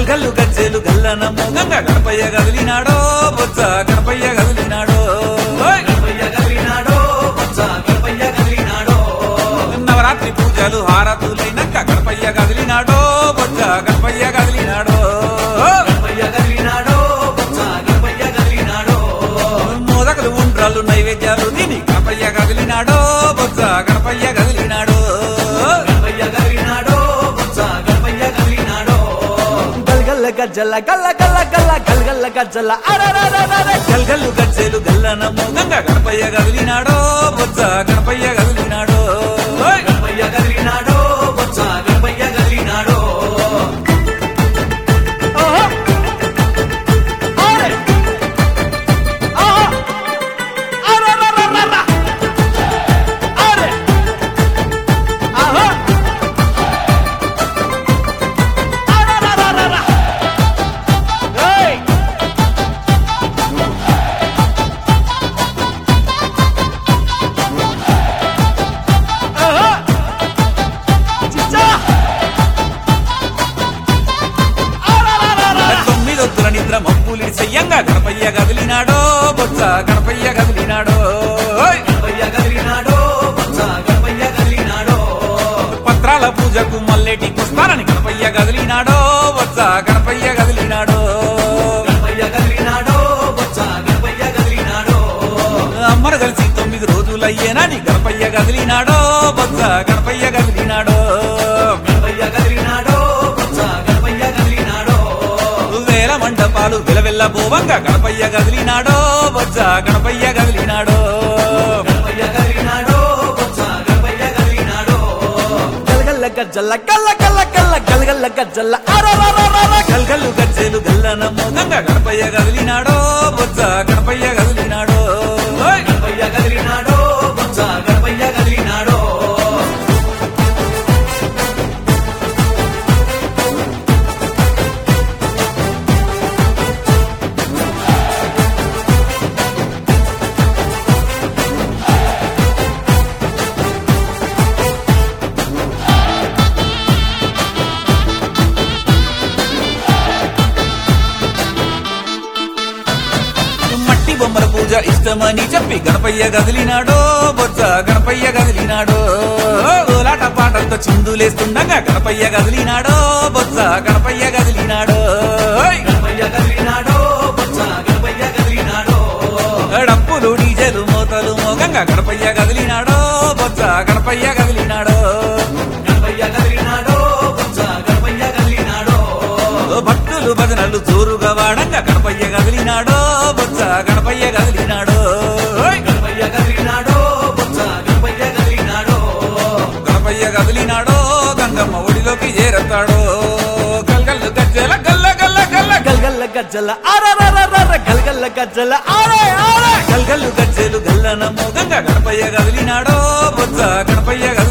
గల్గల్లు గజ్జెలు గల్లన మోగంగా గణపయ్య గదిలినాడో బొజ్జ గణపయ్య గదిలినాడో ఓయ్! గణపయ్య కదిలినాడో బొజ్జ గణపయ్య కదిలినాడో నవరాత్రి పూజలు హారతులైనాక గణపయ్య గదిలినాడో బొజ్జ గణపయ్య గదిలినాడో గణపయ్య కదిలినాడో బొజ్జ గణపయ్య కదిలినాడో మోదకలు ఉండ్రాలు నైవేద్యాలు తిని గణపయ్య గదిలినాడో బొజ్జ గణపయ్య గదిలినాడో గణపయ్య కదిలినాడో బొజ్జ గణపయ్య కదిలినాడో గల్గల్ల గజ్జల గల్ల గల్ల గల్ల గల్గల్ల గజ్జల అరరరరర గల్గల్లు గజ్జెలు గల్లన మోగంగా గణపయ్య గదిలినాడో బొజ్జ గణపయ్య గదిలినాడో ఓయ్! గణపయ్య కదిలినాడో బొజ్జ గణపయ్య కదిలినాడో ఆహా అరే ఆహా అరరరరర అరే ఆహా అరరరరర ఏయ్ ఆహా చిచ్చా అరరరరర తొమ్మిదొత్తుల నిద్ర మప్పులి చెయ్యంగా గణపయ్య గదిలినాడో బొజ్జ గణపయ్య గదిలినాడో ఓయ్! గణపయ్య కదిలినాడో బొజ్జ గణపయ్య కదిలినాడో పత్రాల పూజకు మల్లెటి పుష్పాలని గణపయ్య గదిలినాడో బొజ్జ గణపయ్య గదిలినాడో గణపయ్య కదిలినాడో బొజ్జ గణపయ్య కదిలినాడో అమ్మరు కలిసి తొమ్మిది రోజులయ్యేనని గణపయ్య గదిలినాడో బొజ్జ గణపయ్య గదిలినాడో గణపయ్య కదిలినాడో బొజ్జ గణపయ్య కదిలినాడో వేల మండపాలు విలవెల్ల బోవంగా గణపయ్య గదిలినాడో బొజ్జ గణపయ్య గదిలినాడో గణపయ్య కదిలినాడో బొజ్జ గణపయ్య కదిలినాడో గల్గల్ల గజ్జల గల్ల గల్ల గల్ల గల్గల్ల గజ్జల అరరరరర గల్గల్లు గజ్జెలు గల్లన మోగంగా గణపయ్య గదిలినాడో బొజ్జ గణపయ్య గదిలినాడో ఓయ్! గణపయ్య కదిలినాడో బొజ్జ గణపయ్య కదిలినాడో మట్టి బొమ్మల పూజ ఇష్టమని చెప్పి గణపయ్య గదిలినాడో బొజ్జ గణపయ్య గదిలినాడో ఓలాట పాటలతో చిందులేస్తుండగా గణపయ్య గదిలినాడో బొజ్జ గణపయ్య గదిలినాడో ఓయ్! గణపయ్య కదిలినాడో బొజ్జ గణపయ్య కదిలినాడో డప్పులు డీజెలు మోతలు మోగంగా గణపయ్య గదిలినాడో బొజ్జ గణపయ్య గదిలినాడో గణపయ్య కదిలినాడో బొజ్జ గణపయ్య కదిలినాడో భక్తులు భజనలు జోరుగా వాడంగా గణపయ్య గదిలినాడో బొజ్జ గణపయ్య గదిలినాడో ఓయ్! గణపయ్య కదిలినాడో బొజ్జ గణపయ్య కదిలినాడో గణపయ్య గదిలినాడో గంగమ్మ ఒడిలోకి చేరతాడో గల్గల్లు గజ్జల గల్ల గల్ల గల్ల గల్గల్ల గజ్జల అరరరరర గల్గల్ల గజ్జల అరే అరే గల్గల్లు గజ్జెలు గల్లన మోగంగా గణపయ్య గదిలినాడో బొజ్జ గణపయ్య గదిలినాడో